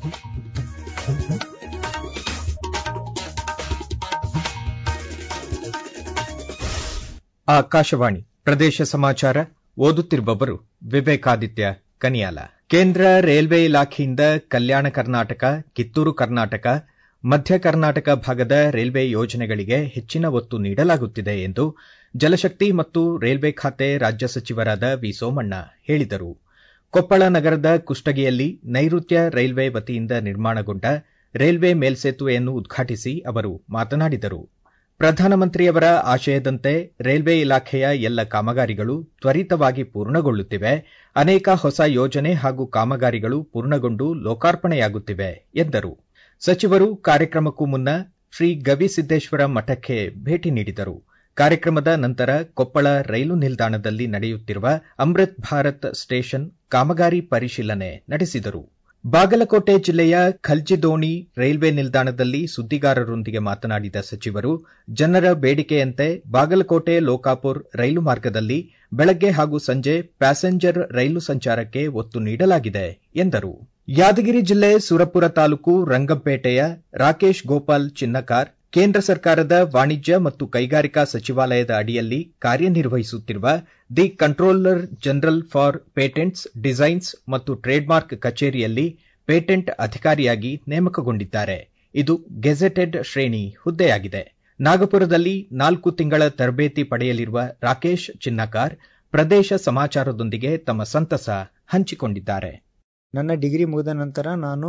ಆಕಾಶವಾಣಿ ಪ್ರದೇಶ ಸಮಾಚಾರ ಓದುತ್ತಿರುವವರು ವಿವೇಕಾದಿತ್ಯ ಕನಿಯಾಲ ಕೇಂದ್ರ ರೈಲ್ವೆ ಇಲಾಖೆಯಿಂದ ಕಲ್ಯಾಣ ಕರ್ನಾಟಕ ಕಿತ್ತೂರು ಕರ್ನಾಟಕ ಮಧ್ಯ ಕರ್ನಾಟಕ ಭಾಗದ ರೈಲ್ವೆ ಯೋಜನೆಗಳಿಗೆ ಹೆಚ್ಚಿನ ಒತ್ತು ನೀಡಲಾಗುತ್ತಿದೆ ಎಂದು ಜಲಶಕ್ತಿ ಮತ್ತು ರೈಲ್ವೆ ಖಾತೆ ರಾಜ್ಯ ಸಚಿವರಾದ ವಿ ಸೋಮಣ್ಣ ಹೇಳಿದರು ಕೊಪ್ಪಳ ನಗರದ ಕುಷ್ಟಗಿಯಲ್ಲಿ ನೈಋತ್ಯ ರೈಲ್ವೆ ವತಿಯಿಂದ ನಿರ್ಮಾಣಗೊಂಡ ರೈಲ್ವೆ ಮೇಲ್ಸೇತುವೆಯನ್ನು ಉದ್ಘಾಟಿಸಿ ಅವರು ಮಾತನಾಡಿದರು ಪ್ರಧಾನಮಂತ್ರಿಯವರ ಆಶಯದಂತೆ ರೈಲ್ವೆ ಇಲಾಖೆಯ ಎಲ್ಲ ಕಾಮಗಾರಿಗಳು ತ್ವರಿತವಾಗಿ ಪೂರ್ಣಗೊಳ್ಳುತ್ತಿವೆ ಅನೇಕ ಹೊಸ ಯೋಜನೆ ಹಾಗೂ ಕಾಮಗಾರಿಗಳು ಪೂರ್ಣಗೊಂಡು ಲೋಕಾರ್ಪಣೆಯಾಗುತ್ತಿವೆ ಎಂದರು ಸಚಿವರು ಕಾರ್ಯಕ್ರಮಕ್ಕೂ ಮುನ್ನ ಶ್ರೀ ಗವಿಸಿದ್ದೇಶ್ವರ ಮಠಕ್ಕೆ ಭೇಟಿ ನೀಡಿದರು ಕಾರ್ಯಕ್ರಮದ ನಂತರ ಕೊಪ್ಪಳ ರೈಲು ನಿಲ್ದಾಣದಲ್ಲಿ ನಡೆಯುತ್ತಿರುವ ಅಮೃತ್ ಭಾರತ್ ಸ್ಟೇಷನ್ ಕಾಮಗಾರಿ ಪರಿಶೀಲನೆ ನಡೆಸಿದರು ಬಾಗಲಕೋಟೆ ಜಿಲ್ಲೆಯ ಖಲ್ಜಿದೋಣಿ ರೈಲ್ವೆ ನಿಲ್ದಾಣದಲ್ಲಿ ಸುದ್ದಿಗಾರರೊಂದಿಗೆ ಮಾತನಾಡಿದ ಸಚಿವರು ಜನರ ಬೇಡಿಕೆಯಂತೆ ಬಾಗಲಕೋಟೆ ಲೋಕಾಪುರ್ ರೈಲು ಮಾರ್ಗದಲ್ಲಿ ಬೆಳಗ್ಗೆ ಹಾಗೂ ಸಂಜೆ ಪ್ಯಾಸೆಂಜರ್ ರೈಲು ಸಂಚಾರಕ್ಕೆ ಒತ್ತು ನೀಡಲಾಗಿದೆ ಎಂದರು ಯಾದಗಿರಿ ಜಿಲ್ಲೆ ಸುರಪುರ ತಾಲೂಕು ರಂಗಂಪೇಟೆಯ ರಾಕೇಶ್ ಗೋಪಾಲ್ ಚಿನ್ನಕಾರ್ ಕೇಂದ್ರ ಸರ್ಕಾರದ ವಾಣಿಜ್ಯ ಮತ್ತು ಕೈಗಾರಿಕಾ ಸಚಿವಾಲಯದ ಅಡಿಯಲ್ಲಿ ಕಾರ್ಯನಿರ್ವಹಿಸುತ್ತಿರುವ the controller general for patents designs ಮತ್ತು ಟ್ರೇಡ್ಮಾರ್ಕ್ ಕಚೇರಿಯಲ್ಲಿ ಪೇಟೆಂಟ್ ಅಧಿಕಾರಿಯಾಗಿ ನೇಮಕಗೊಂಡಿದ್ದಾರೆ ಇದು ಗೆಜೆಟೆಡ್ ಶ್ರೇಣಿ ಹುದ್ದೆಯಾಗಿದೆ ನಾಗಪುರದಲ್ಲಿ ನಾಲ್ಕು ತಿಂಗಳ ತರಬೇತಿ ಪಡೆಯಲಿರುವ ರಾಕೇಶ್ ಚಿನ್ನಕಾರ್ ಪ್ರದೇಶ ಸಮಾಚಾರದೊಂದಿಗೆ ತಮ್ಮ ಸಂತಸ ಹಂಚಿಕೊಂಡಿದ್ದಾರೆ ನನ್ನ ಡಿಗ್ರಿ ಮುಗಿದ ನಂತರ ನಾನು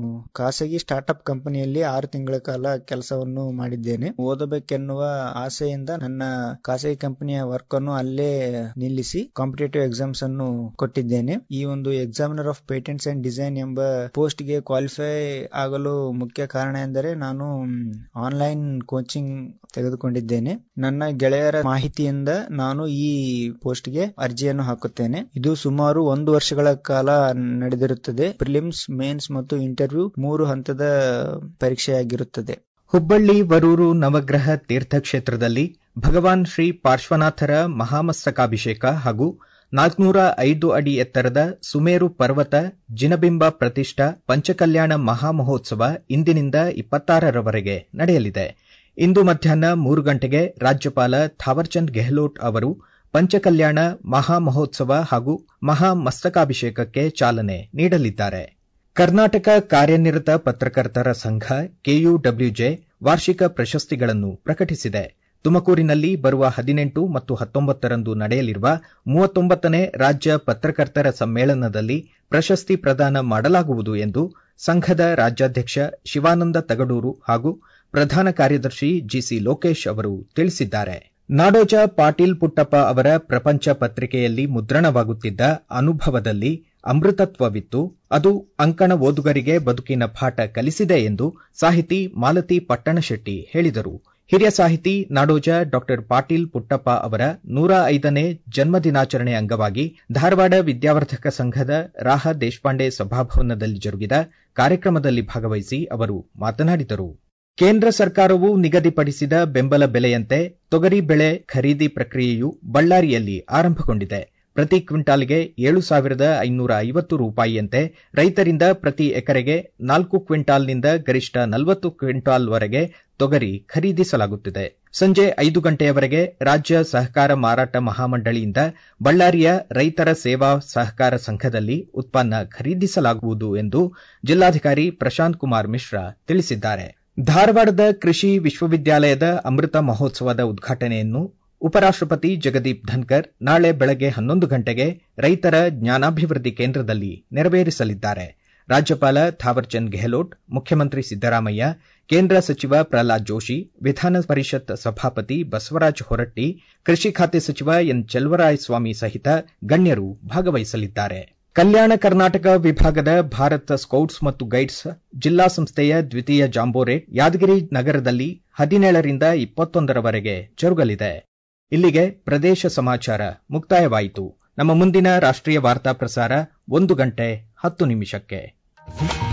ಖಾಸಗಿ ಸ್ಟಾರ್ಟ್ಅಪ್ ಕಂಪನಿಯಲ್ಲಿ ಆರು ತಿಂಗಳ ಕಾಲ ಕೆಲಸವನ್ನು ಮಾಡಿದ್ದೇನೆ ಓದಬೇಕೆನ್ನುವ ಆಸೆಯಿಂದ ನನ್ನ ಖಾಸಗಿ ಕಂಪನಿಯ ವರ್ಕ್ ಅನ್ನು ಅಲ್ಲೇ ನಿಲ್ಲಿಸಿ ಕಾಂಪಿಟೇಟಿವ್ ಎಕ್ಸಾಮ್ಸ್ ಅನ್ನು ಕೊಟ್ಟಿದ್ದೇನೆ ಈ ಒಂದು examiner of patents and design ಎಂಬ ಪೋಸ್ಟ್ ಗೆ ಕ್ವಾಲಿಫೈ ಆಗಲು ಮುಖ್ಯ ಕಾರಣ ಎಂದರೆ ನಾನು ಆನ್ಲೈನ್ ಕೋಚಿಂಗ್ ತೆಗೆದುಕೊಂಡಿದ್ದೇನೆ ನನ್ನ ಗೆಳೆಯರ ಮಾಹಿತಿಯಿಂದ ನಾನು ಈ ಪೋಸ್ಟ್ ಗೆ ಅರ್ಜಿಯನ್ನು ಹಾಕುತ್ತೇನೆ ಇದು ಸುಮಾರು ಒಂದು ವರ್ಷಗಳ ಕಾಲ ನಡೆದಿರುತ್ತದೆ ಪ್ರಿಲಿಮ್ಸ್ ಮೇನ್ಸ್ ಮತ್ತು ಇಂಟರ್ವ್ಯೂ ಮೂರು ಹಂತದ ಪರೀಕ್ಷೆಯಾಗಿರುತ್ತದೆ ಹುಬ್ಬಳ್ಳಿ ವರೂರು ನವಗ್ರಹ ತೀರ್ಥಕ್ಷೇತ್ರದಲ್ಲಿ ಭಗವಾನ್ ಶ್ರೀ ಪಾರ್ಶ್ವನಾಥರ ಮಹಾಮಸ್ತಕಾಭಿಷೇಕ ಹಾಗೂ ನಾಲ್ಕನೂರ ಐದು ಅಡಿ ಎತ್ತರದ ಸುಮೇರು ಪರ್ವತ ಜಿನಬಿಂಬ ಪ್ರತಿಷ್ಠಾ ಪಂಚಕಲ್ಯಾಣ ಮಹಾಮಹೋತ್ಸವ ಇಂದಿನಿಂದ ಇಪ್ಪತ್ತಾರರವರೆಗೆ ನಡೆಯಲಿದೆ ಇಂದು ಮಧ್ಯಾಹ್ನ ಮೂರು ಗಂಟೆಗೆ ರಾಜ್ಯಪಾಲ ಥಾವರ್ಚಂದ್ ಗೆಹ್ಲೋಟ್ ಅವರು ಪಂಚಕಲ್ಯಾಣ ಮಹಾ ಮಹೋತ್ಸವ ಹಾಗೂ ಮಹಾ ಮಸ್ತಕಾಭಿಷೇಕಕ್ಕೆ ಚಾಲನೆ ನೀಡಲಿದ್ದಾರೆ ಕರ್ನಾಟಕ ಕಾರ್ಯನಿರತ ಪತ್ರಕರ್ತರ ಸಂಘ ಕೆಯುಡಬ್ಲ್ಯೂಜೆ ವಾರ್ಷಿಕ ಪ್ರಶಸ್ತಿಗಳನ್ನು ಪ್ರಕಟಿಸಿದೆ ತುಮಕೂರಿನಲ್ಲಿ ಬರುವ ಹದಿನೆಂಟು ಮತ್ತು ಹತ್ತೊಂಬತ್ತರಂದು ನಡೆಯಲಿರುವ ಮೂವತ್ತೊಂಬತ್ತನೇ ರಾಜ್ಯ ಪತ್ರಕರ್ತರ ಸಮ್ಮೇಳನದಲ್ಲಿ ಪ್ರಶಸ್ತಿ ಪ್ರದಾನ ಮಾಡಲಾಗುವುದು ಎಂದು ಸಂಘದ ರಾಜ್ಯಾಧ್ಯಕ್ಷ ಶಿವಾನಂದ ತಗಡೂರು ಹಾಗೂ ಪ್ರಧಾನ ಕಾರ್ಯದರ್ಶಿ ಜಿಸಿ ಲೋಕೇಶ್ ಅವರು ತಿಳಿಸಿದ್ದಾರೆ ನಾಡೋಜ ಪಾಟೀಲ್ ಪುಟ್ಟಪ್ಪ ಅವರ ಪ್ರಪಂಚ ಪತ್ರಿಕೆಯಲ್ಲಿ ಮುದ್ರಣವಾಗುತ್ತಿದ್ದ ಅನುಭವದಲ್ಲಿ ಅಮೃತತ್ವವಿತ್ತು ಅದು ಅಂಕಣ ಓದುಗರಿಗೆ ಬದುಕಿನ ಪಾಠ ಕಲಿಸಿದೆ ಎಂದು ಸಾಹಿತಿ ಮಾಲತಿ ಪಟ್ಟಣಶೆಟ್ಟಿ ಹೇಳಿದರು ಹಿರಿಯ ಸಾಹಿತಿ ನಾಡೋಜ ಡಾ ಪಾಟೀಲ್ ಪುಟ್ಟಪ್ಪ ಅವರ ನೂರ ಐದನೇ ಜನ್ಮದಿನಾಚರಣೆ ಅಂಗವಾಗಿ ಧಾರವಾಡ ವಿದ್ಯಾವರ್ಧಕ ಸಂಘದ ರಾಹ ದೇಶಪಾಂಡೆ ಸಭಾಭವನದಲ್ಲಿ ಜರುಗಿದ ಕಾರ್ಯಕ್ರಮದಲ್ಲಿ ಭಾಗವಹಿಸಿ ಅವರು ಮಾತನಾಡಿದರು ಕೇಂದ್ರ ಸರ್ಕಾರವು ನಿಗದಿಪಡಿಸಿದ ಬೆಂಬಲ ಬೆಲೆಯಂತೆ ತೊಗರಿ ಬೆಳೆ ಖರೀದಿ ಪ್ರಕ್ರಿಯೆಯು ಬಳ್ಳಾರಿಯಲ್ಲಿ ಆರಂಭಗೊಂಡಿದೆ ಪ್ರತಿ ಕ್ವಿಂಟಾಲ್ಗೆ ಏಳು ಸಾವಿರದ ಐನೂರ ಐವತ್ತು ರೂಪಾಯಿಯಂತೆ ರೈತರಿಂದ ಪ್ರತಿ ಎಕರೆಗೆ ನಾಲ್ಕು ಕ್ವಿಂಟಾಲ್ನಿಂದ ಗರಿಷ್ಠ ನಲವತ್ತು ಕ್ವಿಂಟಾಲ್ವರೆಗೆ ತೊಗರಿ ಖರೀದಿಸಲಾಗುತ್ತಿದೆ ಸಂಜೆ ಐದು ಗಂಟೆಯವರೆಗೆ ರಾಜ್ಯ ಸಹಕಾರ ಮಾರಾಟ ಮಹಾಮಂಡಳಿಯಿಂದ ಬಳ್ಳಾರಿಯ ರೈತರ ಸೇವಾ ಸಹಕಾರ ಸಂಘದಲ್ಲಿ ಉತ್ಪನ್ನ ಖರೀದಿಸಲಾಗುವುದು ಎಂದು ಜಿಲ್ಲಾಧಿಕಾರಿ ಪ್ರಶಾಂತ್ ಕುಮಾರ್ ಮಿಶ್ರಾ ತಿಳಿಸಿದ್ದಾರೆ ಧಾರವಾಡದ ಕೃಷಿ ವಿಶ್ವವಿದ್ಯಾಲಯದ ಅಮೃತ ಮಹೋತ್ಸವದ ಉದ್ಘಾಟನೆಯನ್ನು ಉಪರಾಷ್ಟಪತಿ ಜಗದೀಪ್ ಧನ್ಕರ್ ನಾಳೆ ಬೆಳಗ್ಗೆ ಹನ್ನೊಂದು ಗಂಟೆಗೆ ರೈತರ ಜ್ಞಾನಾಭಿವೃದ್ಧಿ ಕೇಂದ್ರದಲ್ಲಿ ನೆರವೇರಿಸಲಿದ್ದಾರೆ ರಾಜ್ಯಪಾಲ ಥಾವರ್ಚಂದ್ ಗೆಹ್ಲೋಟ್ ಮುಖ್ಯಮಂತ್ರಿ ಸಿದ್ದರಾಮಯ್ಯ ಕೇಂದ್ರ ಸಚಿವ ಪ್ರಹ್ಲಾದ್ ಜೋಶಿ ವಿಧಾನ ಪರಿಷತ್ ಸಭಾಪತಿ ಬಸವರಾಜ ಹೊರಟ್ಟಿ ಕೃಷಿ ಖಾತೆ ಸಚಿವ ಎನ್ ಚೆಲುವರಾಯಸ್ವಾಮಿ ಸಹಿತ ಗಣ್ಯರು ಭಾಗವಹಿಸಲಿದ್ದಾರೆ ಕಲ್ಯಾಣ ಕರ್ನಾಟಕ ವಿಭಾಗದ ಭಾರತ ಸ್ಕೌಟ್ಸ್ ಮತ್ತು ಗೈಡ್ಸ್ ಜಿಲ್ಲಾ ಸಂಸ್ಥೆಯ ದ್ವಿತೀಯ ಜಾಂಬೋರೆ ಯಾದಗಿರಿ ನಗರದಲ್ಲಿ ಹದಿನೇಳರಿಂದ ಇಪ್ಪತ್ತೊಂದರವರೆಗೆ ಜರುಗಲಿದೆ ಇಲ್ಲಿಗೆ ಪ್ರದೇಶ ಸಮಾಚಾರ ಮುಕ್ತಾಯವಾಯಿತು ನಮ್ಮ ಮುಂದಿನ ರಾಷ್ಟ್ರೀಯ ವಾರ್ತಾ ಪ್ರಸಾರ ಒಂದು ಗಂಟೆ ಹತ್ತು ನಿಮಿಷಕ್ಕೆ